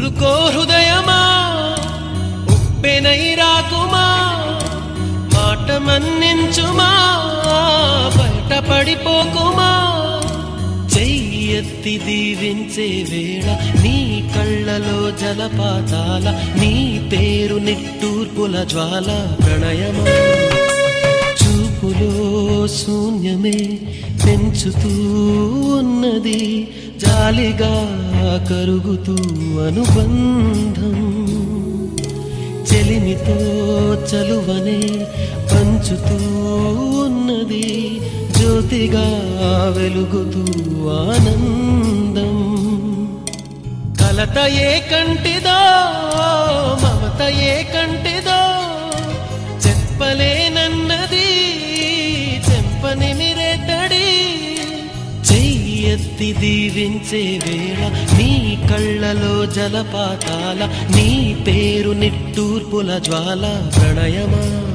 ఊరుకో హృదయమా ఉప్పెనై రాకుమా మాట మన్నించుమా బయట పడిపోకుమా చెయ్యెత్తి దీవించే వేళ నీ కళ్ళలో జలపాతాల నీ పేరు నిట్టూర్పుల జ్వాల ప్రణయమా చూపులో శూన్యమే పెంచుతూ ఉన్నది జాలిగా కరుగుతూ అనుబంధం చెలిమితో చలువనే పంచుతూ ఉన్నది జ్యోతిగా వెలుగుతూ ఆనందం కలత ఏ కంటిదో మమత ఏ కంటిదో చెప్పలేనన్నది చెంపనిమిరెద్దడి చెయ్యెత్తి దీవించే వేళ నీ కళ్ళలో జలపాతాల నీ పేరు నిట్టూర్పుల జ్వాల ప్రణయమా